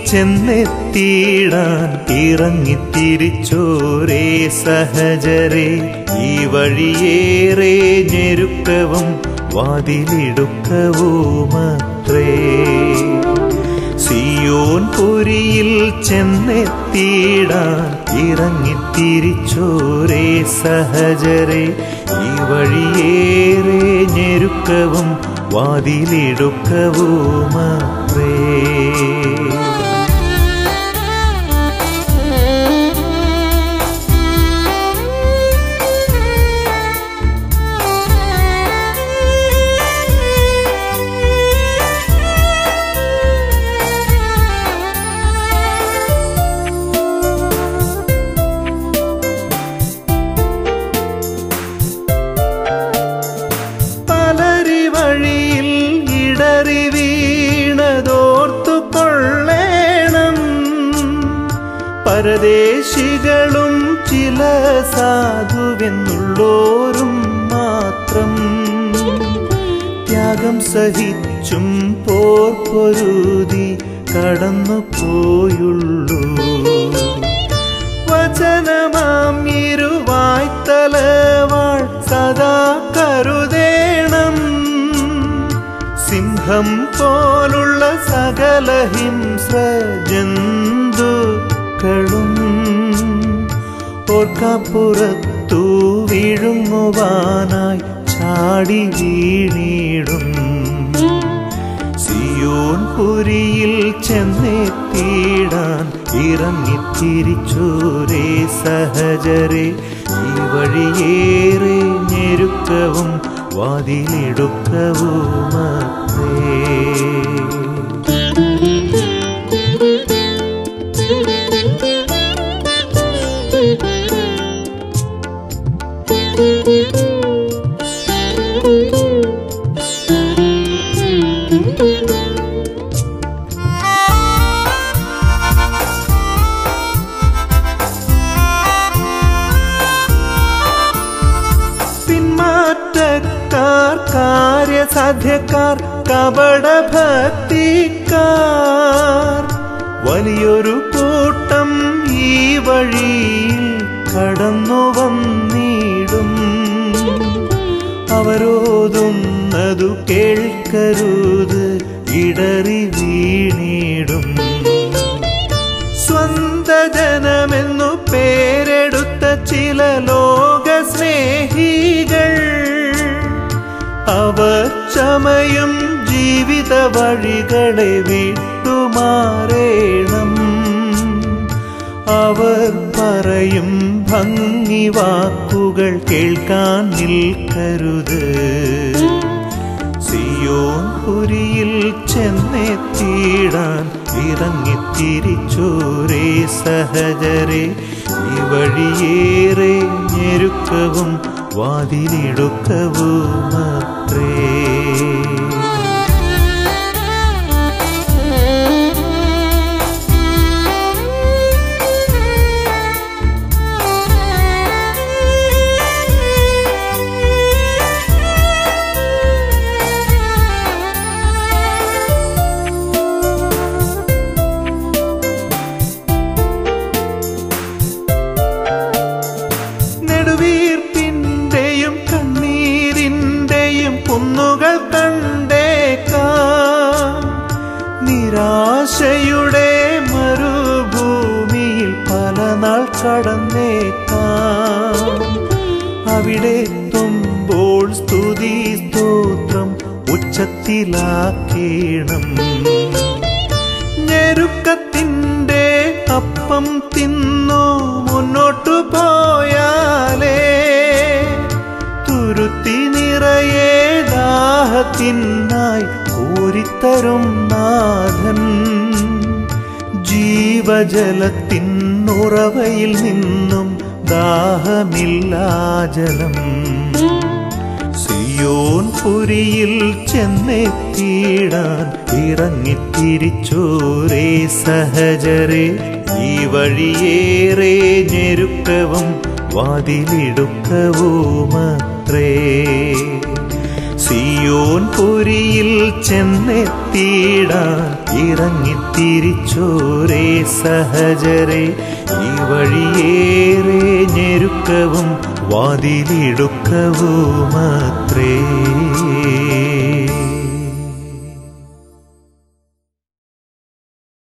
ചെന്നെത്തിയിടാൻ ഇറങ്ങിത്തിരിച്ചോരേ സഹജരെ ഈ വഴിയേറെ ഞെരുക്കവും വാതിലിടുക്കവുമത്രേ സിയോൻ പുരിയിൽ ചെന്നെത്തിയിടാൻ ഇറങ്ങിത്തിരിച്ചോരേ സഹജരെ ഈ വഴിയേറെ ഞെരുക്കവും വാതിലിടുക്കവുമത്രേ പലരി വഴിയിൽ ഇടറി വീണതോർത്തു കൊള്ളേണം പരദേശികളും ചില സാധുവെന്നുള്ളോരും മാത്രം ത്യാഗം സഹിച്ചും പോർ പൊരുതി കടന്നു പോയുള്ളൂ വചനമാം ഇരുവായ്ത്തലവാൾ സദാ കരുതേണം സിംഹം പോലുള്ള സകല ഹിംസ്ര ജന്തുക്കളും ഓർക്കപ്പുറത്തു വീഴുങ്ങുവാനായി ചാടി വീണിടും സിയോൻ പുരിയിൽ ചെന്നെത്തിയിടാൻ ഇറങ്ങിത്തിരിച്ചോരേ സഹജരെ ഈ വഴിയേറെ ഞെരുക്കവും വാതിലിടുക്കവുമത്രേ പിന്മാറ്റക്കാർ കാര്യസാധ്യക്കാർ കപടഭക്തിക്കാർ വലിയൊരു കൂട്ടം ഈ വഴിയിൽ കടന്നു വന്നിടും അവരോതുന്നതു കേൾക്കരുത് ഇടറി വീണിടും സ്വന്ത ജനമെന്നു പേരെടുത്ത ചില ലോക സ്നേഹികൾ അവർ ചമയും ജീവിത വഴികളെ വിട്ടുമാറേണം അവർ പറയും ഭംഗി വാക്കുകൾ കേൾക്കാൻ നിൽക്കരുത് സിയോൻ പുരിയിൽ ചെന്നെത്തിയിടാൻ ഇറങ്ങിത്തിരിച്ചോരേ സഹജരെ ഈ വഴിയേറെ ഞെരുക്കവും വാതിലിടുക്കവുമത്രേ നെടുവീർപ്പിന്റെയും കണ്ണീരിന്റെയും കുന്നുകൾ കണ്ടേക്കാം നിരാശയുടെ മരുഭൂമിയിൽ പല നാൾ കടന്നേക്കാം അവിടെ എത്തുമ്പോൾ സ്തുതി സ്തോത്രം ഉച്ചത്തിലാക്കേണം ഞെരുക്കത്തിൻ്റെ അപ്പം തിന്നു മുന്നോട്ടു പോയാലേ തുരുത്തി നിറയെ ദാഹത്തിനായി കോരിത്തരും നാഥൻ ജീവജലത്തിനുറവയിൽ നിന്നും ദാഹമില്ലാ ജലം സിയോൻ പുരിയിൽ ചെന്നെത്തിയിടാൻ ഇറങ്ങിത്തിരിച്ചോരേ സഹജരെ ഈ വഴിയേറെ ഞെരുക്കവും വാതിലിടുക്കവുമത്രേ സിയോൻ പുരിയിൽ ചെന്നെത്തിയിടാൻ ഇറങ്ങിത്തിരിച്ചോരേ സഹജരെ ഈ വഴിയേറെ ഞെരുക്കവും വാതിലിടുക്കവുമത്രേ